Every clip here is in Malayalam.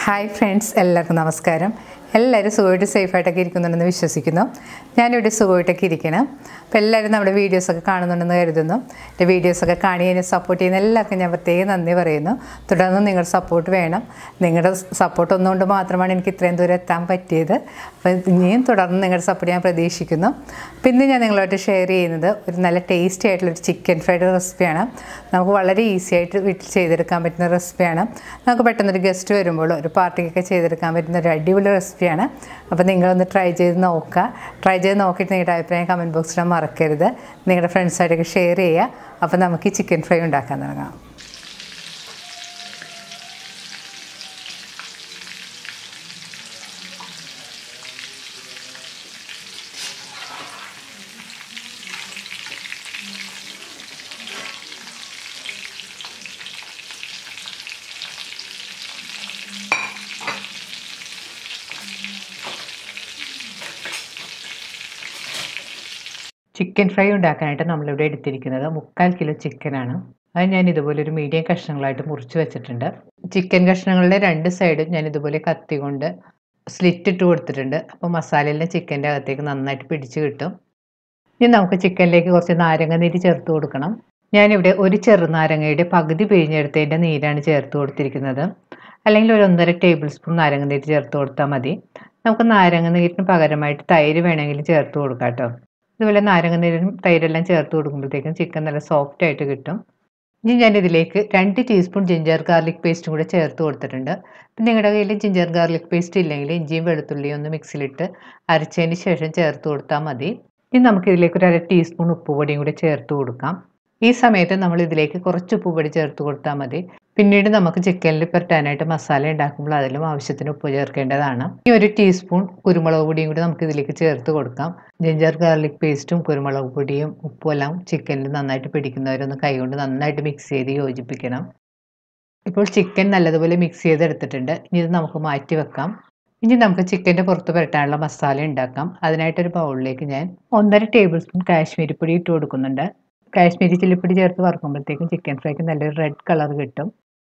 ഹായ് ഫ്രണ്ട്സ് എല്ലാവർക്കും നമസ്കാരം എല്ലാവരും സുഖമായിട്ട് സേഫായിട്ടൊക്കെ ഇരിക്കുന്നുണ്ടെന്ന് വിശ്വസിക്കുന്നു ഞാനിവിടെ സുഖമായിട്ടൊക്കെ ഇരിക്കണം അപ്പോൾ എല്ലാവരും നമ്മുടെ വീഡിയോസൊക്കെ കാണുന്നുണ്ടെന്ന് കരുതുന്നു എൻ്റെ വീഡിയോസൊക്കെ കാണി എന്നെ സപ്പോർട്ട് ചെയ്യുന്ന എല്ലാവർക്കും ഞാൻ പ്രത്യേകം നന്ദി പറയുന്നു തുടർന്ന് നിങ്ങളുടെ സപ്പോർട്ട് വേണം നിങ്ങളുടെ സപ്പോർട്ട് ഒന്നുകൊണ്ട് മാത്രമാണ് എനിക്ക് ഇത്രയും ദൂരം എത്താൻ പറ്റിയത് അപ്പോൾ ഇനിയും തുടർന്ന് നിങ്ങളുടെ സപ്പോർട്ട് ഞാൻ പ്രതീക്ഷിക്കുന്നു അപ്പോൾ ഇന്ന് ഞാൻ നിങ്ങളുമായിട്ട് ഷെയർ ചെയ്യുന്നത് ഒരു നല്ല ടേസ്റ്റി ആയിട്ടുള്ള ഒരു ചിക്കൻ ഫ്രൈഡ് റെസിപ്പിയാണ് നമുക്ക് വളരെ ഈസി ആയിട്ട് വീട്ടിൽ ചെയ്തെടുക്കാൻ പറ്റുന്ന റെസിപ്പിയാണ് നമുക്ക് പെട്ടെന്നൊരു ഗസ്റ്റ് വരുമ്പോൾ ഒരു പാർട്ടിക്കൊക്കെ ചെയ്തെടുക്കാൻ പറ്റുന്ന ഒരു അടിപൊളി റെസിപ്പിയാണ് അപ്പോൾ നിങ്ങളൊന്ന് ട്രൈ ചെയ്ത് നോക്കുക ട്രൈ ചെയ്ത് നോക്കിയിട്ട് നിങ്ങളുടെ അഭിപ്രായം കമൻറ്റ് ബോക്സിൽ മറക്കരുത് നിങ്ങളുടെ ഫ്രണ്ട്സായിട്ടൊക്കെ ഷെയർ ചെയ്യുക അപ്പോൾ നമുക്ക് ഈ ചിക്കൻ ഫ്രൈ ഉണ്ടാക്കാൻ തുടങ്ങാം ചിക്കൻ ഫ്രൈ ഉണ്ടാക്കാനായിട്ട് നമ്മളിവിടെ എടുത്തിരിക്കുന്നത് മുക്കാൽ കിലോ ചിക്കനാണ് അത് ഞാൻ ഇതുപോലെ ഒരു മീഡിയം കഷ്ണങ്ങളായിട്ട് മുറിച്ച് വെച്ചിട്ടുണ്ട് ചിക്കൻ കഷ്ണങ്ങളുടെ രണ്ട് സൈഡും ഞാൻ ഇതുപോലെ കത്തി കൊണ്ട് സ്ലിറ്റ് ഇട്ട് കൊടുത്തിട്ടുണ്ട് അപ്പോൾ മസാലയെല്ലാം ചിക്കൻ്റെ അകത്തേക്ക് നന്നായിട്ട് പിടിച്ച് കിട്ടും ഇനി നമുക്ക് ചിക്കനിലേക്ക് കുറച്ച് നാരങ്ങ നീര് ചേർത്ത് കൊടുക്കണം ഞാനിവിടെ ഒരു ചെറുനാരങ്ങയുടെ പകുതി പിഴിഞ്ഞെടുത്തതിൻ്റെ നീരാണ് ചേർത്ത് കൊടുത്തിരിക്കുന്നത് അല്ലെങ്കിൽ ഒരു ഒന്നര ടേബിൾ സ്പൂൺ നാരങ്ങ നീര് ചേർത്ത് കൊടുത്താൽ മതി നമുക്ക് നാരങ്ങ നീരിന് പകരമായിട്ട് തൈര് വേണമെങ്കിൽ ചേർത്ത് കൊടുക്കാം കേട്ടോ ഇതുപോലെ നാരങ്ങ നീരും തൈരെല്ലാം ചേർത്ത് കൊടുക്കുമ്പോഴത്തേക്കും ചിക്കൻ നല്ല സോഫ്റ്റ് ആയിട്ട് കിട്ടും ഇനി ഞാൻ ഇതിലേക്ക് രണ്ട് ടീസ്പൂൺ ജിഞ്ചർ ഗാർലിക് പേസ്റ്റും കൂടെ ചേർത്ത് കൊടുത്തിട്ടുണ്ട് അപ്പം നിങ്ങളുടെ കയ്യിൽ ജിഞ്ചർ ഗാർലിക് പേസ്റ്റ് ഇല്ലെങ്കിൽ ഇഞ്ചിയും വെളുത്തുള്ളിയും ഒന്ന് മിക്സിയിലിട്ട് അരച്ചതിന് ശേഷം ചേർത്ത് കൊടുത്താൽ മതി ഇനി നമുക്ക് ഇതിലേക്ക് ഒരു അര ടീസ്പൂൺ ഉപ്പുപൊടിയും കൂടി ചേർത്ത് കൊടുക്കാം ഈ സമയത്ത് നമ്മൾ ഇതിലേക്ക് കുറച്ച് ഉപ്പുപൊടി ചേർത്ത് കൊടുത്താൽ മതി പിന്നീട് നമുക്ക് ചിക്കനിൽ പുരട്ടാനായിട്ട് മസാല ഉണ്ടാക്കുമ്പോൾ അതിലും ആവശ്യത്തിന് ഉപ്പ് ചേർക്കേണ്ടതാണ് ഈ ഒരു ടീസ്പൂൺ കുരുമുളക് പൊടിയും കൂടി നമുക്ക് ഇതിലേക്ക് ചേർത്ത് കൊടുക്കാം ജിഞ്ചർ ഗാർലിക് പേസ്റ്റും കുരുമുളക് പൊടിയും ഉപ്പും എല്ലാം ചിക്കനിൽ നന്നായിട്ട് പിടിക്കുന്നവരൊന്ന് കൈകൊണ്ട് നന്നായിട്ട് മിക്സ് ചെയ്ത് യോജിപ്പിക്കണം ഇപ്പോൾ ചിക്കൻ നല്ലതുപോലെ മിക്സ് ചെയ്തെടുത്തിട്ടുണ്ട് ഇനി ഇത് നമുക്ക് മാറ്റി വെക്കാം ഇനി നമുക്ക് ചിക്കൻ്റെ പുറത്ത് പുരട്ടാനുള്ള മസാല ഉണ്ടാക്കാം അതിനായിട്ടൊരു ബൗളിലേക്ക് ഞാൻ ഒന്നര ടേബിൾ സ്പൂൺ കാശ്മീരി പൊടി ഇട്ട് കൊടുക്കുന്നുണ്ട് കാശ്മീരി ചില്ലിപ്പൊടി ചേർത്ത് വറുക്കുമ്പോഴത്തേക്കും ചിക്കൻ ഫ്രൈക്ക് നല്ലൊരു റെഡ് കളർ കിട്ടും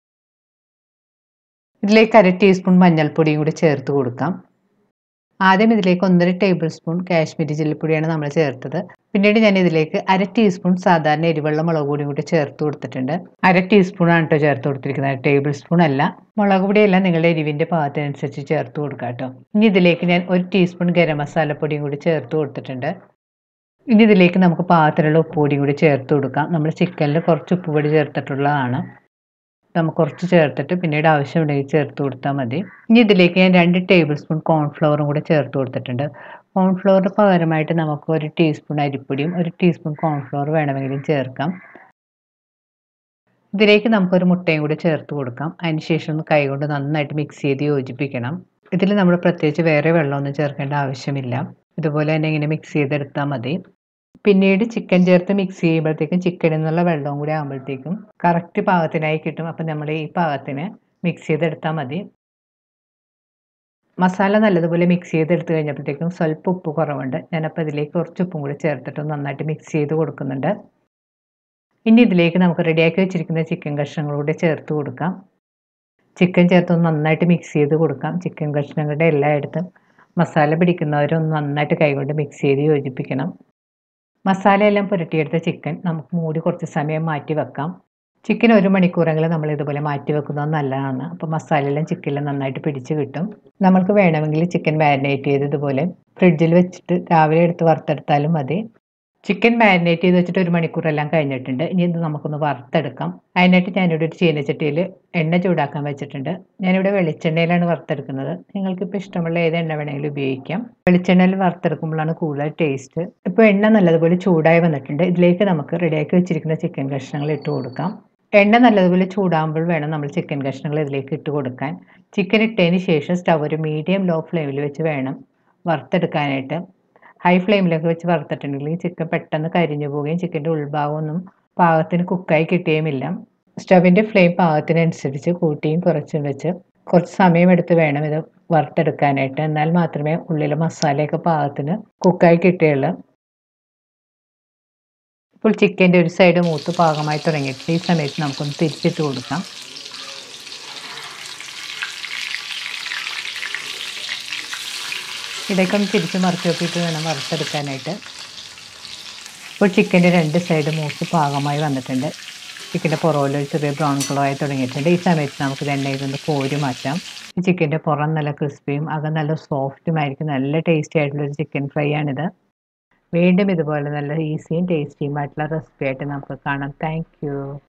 ഇതിലേക്ക് അര ടീസ്പൂൺ മഞ്ഞൾപ്പൊടിയും കൂടി ചേർത്ത് കൊടുക്കാം ആദ്യം ഇതിലേക്ക് ഒന്നര ടേബിൾ സ്പൂൺ കാശ്മീരി ചില്ലിപ്പൊടിയാണ് നമ്മൾ ചേർത്തത് പിന്നീട് ഞാൻ ഇതിലേക്ക് അര ടീസ്പൂൺ സാധാരണ എരിവെള്ള മുളക് പൊടിയും കൂടി ചേർത്ത് കൊടുത്തിട്ടുണ്ട് അര ടീസ്പൂൺ ആണ് കേട്ടോ ചേർത്ത് കൊടുത്തിരിക്കുന്നത് ടേബിൾ സ്പൂൺ അല്ല മുളക് പൊടിയെല്ലാം നിങ്ങളുടെ എരിവിൻ്റെ പാകത്തിനനുസരിച്ച് ചേർത്ത് കൊടുക്കാം കേട്ടോ ഇനി ഇതിലേക്ക് ഞാൻ ഒരു ടീസ്പൂൺ ഗരം മസാലപ്പൊടിയും കൂടി ചേർത്ത് കൊടുത്തിട്ടുണ്ട് ഇനി ഇതിലേക്ക് നമുക്ക് പാത്രത്തിലുള്ള ഉപ്പുപൊടിയും കൂടി ചേർത്ത് കൊടുക്കാം നമ്മൾ ചിക്കനിൽ കുറച്ച് ഉപ്പുപൊടി ചേർത്തിട്ടുള്ളതാണ് നമുക്ക് കുറച്ച് ചേർത്തിട്ട് പിന്നീട് ആവശ്യമുണ്ടെങ്കിൽ ചേർത്ത് കൊടുത്താൽ മതി ഇനി ഇതിലേക്ക് ഞാൻ രണ്ട് ടേബിൾ സ്പൂൺ കോൺഫ്ലവറും കൂടി ചേർത്ത് കൊടുത്തിട്ടുണ്ട് കോൺഫ്ലവറിന് പകരമായിട്ട് നമുക്ക് ഒരു ടീസ്പൂൺ അരിപ്പൊടിയും ഒരു ടീസ്പൂൺ കോൺഫ്ലവർ വേണമെങ്കിലും ചേർക്കാം ഇതിലേക്ക് നമുക്കൊരു മുട്ടയും കൂടി ചേർത്ത് കൊടുക്കാം അതിനുശേഷം ഒന്ന് കൈകൊണ്ട് നന്നായിട്ട് മിക്സ് ചെയ്ത് യോജിപ്പിക്കണം ഇതിൽ നമ്മൾ പ്രത്യേകിച്ച് വേറെ വെള്ളമൊന്നും ചേർക്കേണ്ട ആവശ്യമില്ല ഇതുപോലെ തന്നെ ഇങ്ങനെ മിക്സ് ചെയ്തെടുത്താൽ മതി പിന്നീട് ചിക്കൻ ചേർത്ത് മിക്സ് ചെയ്യുമ്പോഴത്തേക്കും ചിക്കനിൽ നിന്നുള്ള വെള്ളവും കൂടി ആകുമ്പോഴത്തേക്കും കറക്റ്റ് പാകത്തിനായി കിട്ടും അപ്പം നമ്മൾ ഈ പാകത്തിന് മിക്സ് ചെയ്തെടുത്താൽ മതി മസാല നല്ലതുപോലെ മിക്സ് ചെയ്തെടുത്ത് കഴിഞ്ഞപ്പോഴത്തേക്കും സ്വല്പം ഉപ്പ് കുറവുണ്ട് ഞാനപ്പോൾ ഇതിലേക്ക് കുറച്ച് ഉപ്പും കൂടി ചേർത്തിട്ട് നന്നായിട്ട് മിക്സ് ചെയ്ത് കൊടുക്കുന്നുണ്ട് ഇനി ഇതിലേക്ക് നമുക്ക് റെഡിയാക്കി വെച്ചിരിക്കുന്ന ചിക്കൻ കഷ്ണങ്ങളൂടെ ചേർത്ത് കൊടുക്കാം ചിക്കൻ ചേർത്ത് നന്നായിട്ട് മിക്സ് ചെയ്ത് കൊടുക്കാം ചിക്കൻ കഷ്ണങ്ങളുടെ എല്ലായിടത്തും മസാല പിടിക്കുന്നവരൊന്ന് നന്നായിട്ട് കൈകൊണ്ട് മിക്സ് ചെയ്ത് യോജിപ്പിക്കണം മസാലയെല്ലാം പുരട്ടിയെടുത്ത ചിക്കൻ നമുക്ക് മൂടി കുറച്ച് സമയം മാറ്റി വെക്കാം ചിക്കൻ ഒരു മണിക്കൂറെങ്കിലും നമ്മൾ ഇതുപോലെ മാറ്റി വെക്കുന്നത് നല്ലതാണ് അപ്പോൾ മസാലയെല്ലാം ചിക്കനിൽ നന്നായിട്ട് പിടിച്ച് കിട്ടും നമുക്ക് വേണമെങ്കിൽ ചിക്കൻ മാരിനേറ്റ് ചെയ്ത് ഇതുപോലെ ഫ്രിഡ്ജിൽ വെച്ചിട്ട് രാവിലെ എടുത്ത് വറുത്തെടുത്താലും മതി ചിക്കൻ മാരിനേറ്റ് ചെയ്ത് വെച്ചിട്ട് ഒരു മണിക്കൂറെല്ലാം കഴിഞ്ഞിട്ടുണ്ട് ഇനി ഇത് നമുക്കൊന്ന് വറുത്തെടുക്കാം അതിനായിട്ട് ഞാനിവിടെ ഒരു ചീനച്ചട്ടിയിൽ എണ്ണ ചൂടാക്കാൻ വെച്ചിട്ടുണ്ട് ഞാനിവിടെ വെളിച്ചെണ്ണയിലാണ് വറുത്തെടുക്കുന്നത് നിങ്ങൾക്കിപ്പോൾ ഇഷ്ടമുള്ള ഏത് എണ്ണ വേണമെങ്കിലും ഉപയോഗിക്കാം വെളിച്ചെണ്ണയിൽ വറുത്തെടുക്കുമ്പോഴാണ് കൂടുതൽ ടേസ്റ്റ് ഇപ്പോൾ എണ്ണ നല്ലതുപോലെ ചൂടായി വന്നിട്ടുണ്ട് ഇതിലേക്ക് നമുക്ക് റെഡിയാക്കി വെച്ചിരിക്കുന്ന ചിക്കൻ കഷ്ണങ്ങൾ ഇട്ട് കൊടുക്കാം എണ്ണ നല്ലതുപോലെ ചൂടാകുമ്പോൾ വേണം നമ്മൾ ചിക്കൻ കഷ്ണങ്ങൾ ഇതിലേക്ക് ഇട്ട് കൊടുക്കാൻ ചിക്കൻ ഇട്ടതിന് ശേഷം സ്റ്റവ് ഒരു മീഡിയം ലോ ഫ്ലെയിമിൽ വെച്ച് വേണം വറുത്തെടുക്കാനായിട്ട് ഹൈ ഫ്ലെയിമിലൊക്കെ വെച്ച് വറുത്തിട്ടുണ്ടെങ്കിൽ ചിക്കൻ പെട്ടെന്ന് കരിഞ്ഞു പോവുകയും ചിക്കൻ്റെ ഉൾഭാഗമൊന്നും പാകത്തിന് കുക്കായി കിട്ടുകയുമില്ല സ്റ്റവിൻ്റെ ഫ്ലെയിം പാകത്തിനനുസരിച്ച് കൂട്ടിയും കുറച്ചും വെച്ച് കുറച്ച് സമയമെടുത്ത് വേണം ഇത് വറുത്തെടുക്കാനായിട്ട് എന്നാൽ മാത്രമേ ഉള്ളിലെ മസാലയൊക്കെ പാകത്തിന് കുക്കായി കിട്ടുകയുള്ളൂ ഇപ്പോൾ ചിക്കൻ്റെ ഒരു സൈഡ് മൂത്ത് പാകമായി തുടങ്ങിയിട്ട് ഈ സമയത്ത് നമുക്കൊന്ന് തിരിച്ചിട്ട് കൊടുക്കാം ഇടയ്ക്കൊന്ന് തിരിച്ച് മറിച്ച് നോക്കിയിട്ട് വേണം വറുത്തെടുക്കാനായിട്ട് ഇപ്പോൾ ചിക്കൻ്റെ രണ്ട് സൈഡ് മൂത്ത് പാകമായി വന്നിട്ടുണ്ട് ചിക്കൻ്റെ പുറകിൽ ഒരു ചെറിയ ബ്രൗൺ കളറായി തുടങ്ങിയിട്ടുണ്ട് ഈ സമയത്ത് നമുക്ക് ഇത് എണ്ണയിൽ നിന്ന് കോരി മാറ്റാം ഈ ചിക്കൻ്റെ പുറം നല്ല ക്രിസ്പിയും അകം നല്ല സോഫ്റ്റും ആയിരിക്കും നല്ല ടേസ്റ്റി ആയിട്ടുള്ളൊരു ചിക്കൻ ഫ്രൈ ആണിത് വീണ്ടും ഇതുപോലെ നല്ല ഈസിയും ടേസ്റ്റിയും ആയിട്ടുള്ള റെസിപ്പി ആയിട്ട് നമുക്ക് കാണാം താങ്ക്